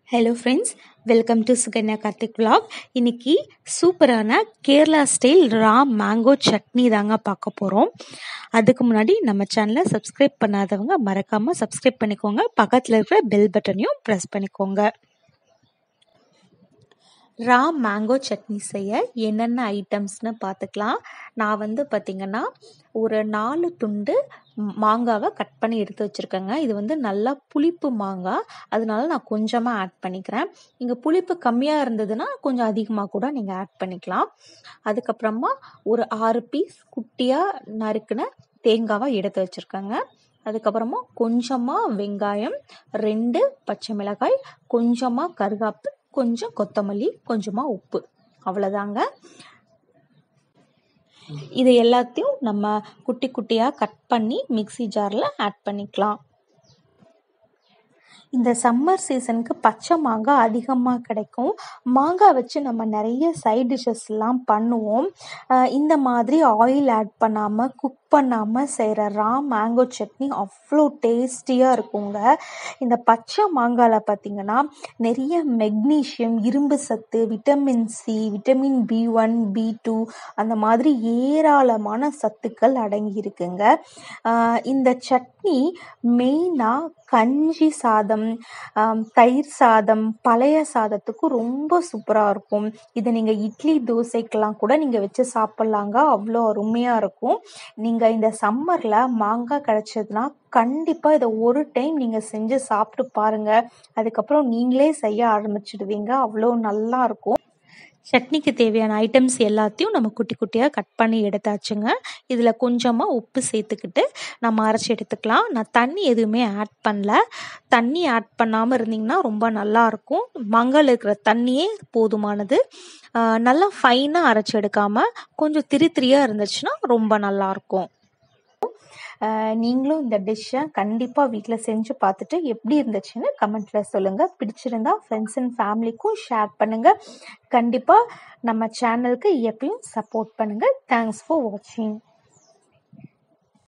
hello friends welcome to Sukanya Karthik vlog இன்னைக்கு சூப்பரான Kerala style raw mango chutney தாங்க பார்க்க போகிறோம் அதுக்கு முன்னாடி நம்ம சேனலை சப்ஸ்கிரைப் பண்ணாதவங்க மறக்காமல் சப்ஸ்கிரைப் பண்ணிக்கோங்க பக்கத்தில் இருக்கிற பெல் பட்டனையும் ப்ரெஸ் பண்ணிக்கோங்க ரா மேங்கோ சட்னி செய்ய என்னென்ன ஐட்டம்ஸ்னு பார்த்துக்கலாம் நான் வந்து பார்த்திங்கன்னா ஒரு நாலு துண்டு மாங்காவை கட் பண்ணி எடுத்து வச்சுருக்கேங்க இது வந்து நல்லா புளிப்பு மாங்காய் அதனால நான் கொஞ்சமாக ஆட் பண்ணிக்கிறேன் இங்கே புளிப்பு கம்மியாக இருந்ததுன்னா கொஞ்சம் அதிகமாக கூட நீங்கள் ஆட் பண்ணிக்கலாம் அதுக்கப்புறமா ஒரு ஆறு பீஸ் குட்டியாக நறுக்குன தேங்காவை எடுத்து வச்சுருக்கேங்க அதுக்கப்புறமா கொஞ்சமாக வெங்காயம் ரெண்டு பச்சை மிளகாய் கொஞ்சமாக கருகாப்பு கொஞ்சம் கொத்தமல்லி கொஞ்சமாக உப்பு அவ்வளோதாங்க இது எல்லாத்தையும் நம்ம குட்டி குட்டியாக கட் பண்ணி மிக்சி ஜாரில் ஆட் பண்ணிக்கலாம் இந்த சம்மர் சீசனுக்கு பச்சை மாங்காய் அதிகமாக கிடைக்கும் மாங்காய் வச்சு நம்ம நிறைய சைட் டிஷ்ஷஸ்லாம் பண்ணுவோம் இந்த மாதிரி ஆயில் ஆட் பண்ணாமல் குக் பண்ணாமல் செய்கிற ரா மேங்கோ சட்னி அவ்வளோ டேஸ்டியாக இருக்குங்க இந்த பச்சை மாங்காயில் பார்த்திங்கன்னா நிறைய மெக்னீஷியம் இரும்பு சத்து vitamin C vitamin B one B two அந்த மாதிரி ஏராளமான சத்துக்கள் அடங்கியிருக்குங்க இந்த சட்னி மெயினாக கஞ்சி சாதம் தயிர் சாதம் பழைய சாதத்துக்கு ரொம்ப சூப்பராக இருக்கும் இதை நீங்கள் இட்லி தோசைக்கெல்லாம் கூட நீங்கள் வச்சு சாப்பிட்லாங்க அவ்வளோ அருமையாக இருக்கும் நீங்கள் இந்த சம்மரில் மாங்காய் கிடச்சதுன்னா கண்டிப்பாக இதை ஒரு டைம் நீங்கள் செஞ்சு சாப்பிட்டு பாருங்கள் அதுக்கப்புறம் நீங்களே செய்ய ஆரம்பிச்சிடுவீங்க அவ்வளோ நல்லா இருக்கும் சட்னிக்கு தேவையான ஐட்டம்ஸ் எல்லாத்தையும் நம்ம குட்டி குட்டியாக கட் பண்ணி எடுத்தாச்சுங்க இதில் கொஞ்சமாக உப்பு சேர்த்துக்கிட்டு நம்ம அரைச்சி எடுத்துக்கலாம் நான் தண்ணி எதுவுமே ஆட் பண்ணல தண்ணி ஆட் பண்ணாமல் இருந்திங்கன்னா ரொம்ப நல்லாயிருக்கும் மங்கால் இருக்கிற தண்ணியே போதுமானது நல்லா ஃபைனாக அரைச்சி எடுக்காமல் கொஞ்சம் திரி திரியாக இருந்துச்சுன்னா ரொம்ப நல்லாயிருக்கும் நீங்களும் இந்த டிஷ்ஷை கண்டிப்பாக வீட்டில் செஞ்சு பார்த்துட்டு எப்படி இருந்துச்சுன்னு கமெண்ட்டில் சொல்லுங்கள் பிடிச்சிருந்தா ஃப்ரெண்ட்ஸ் அண்ட் ஃபேமிலிக்கும் ஷேர் பண்ணுங்கள் கண்டிப்பாக நம்ம சேனலுக்கு எப்பயும் சப்போர்ட் பண்ணுங்கள் தேங்க்ஸ் ஃபார் வாட்சிங்